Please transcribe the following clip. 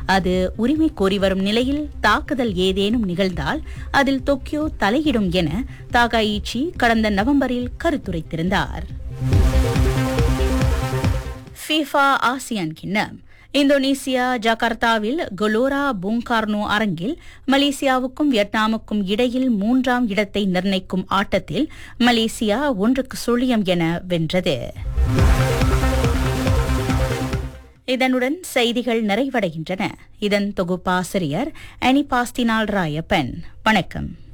அது உரிமை கோரி வரும் நிலையில் தாக்குதல் ஏதேனும் நிகழ்ந்தால் அதில் டோக்கியோ தலையிடும் என தாகாயிச்சி கடந்த நவம்பரில் கருத்துரைத்திருந்தார் ஃபீஃபா ஆசியான் கிண்ணம் இந்தோனேசியா ஜகார்த்தாவில் கொலோரா புங்கார்னோ அரங்கில் மலேசியாவுக்கும் வியட்நாமுக்கும் இடையில் மூன்றாம் இடத்தை நிர்ணயிக்கும் ஆட்டத்தில் மலேசியா ஒன்றுக்கு சுழியம் என வென்றது இதனுடன் செய்திகள் நிறைவடைகின்றன இதன் தொகுப்பாசிரியர் அனிபாஸ்தினால் ராயப்பன் வணக்கம்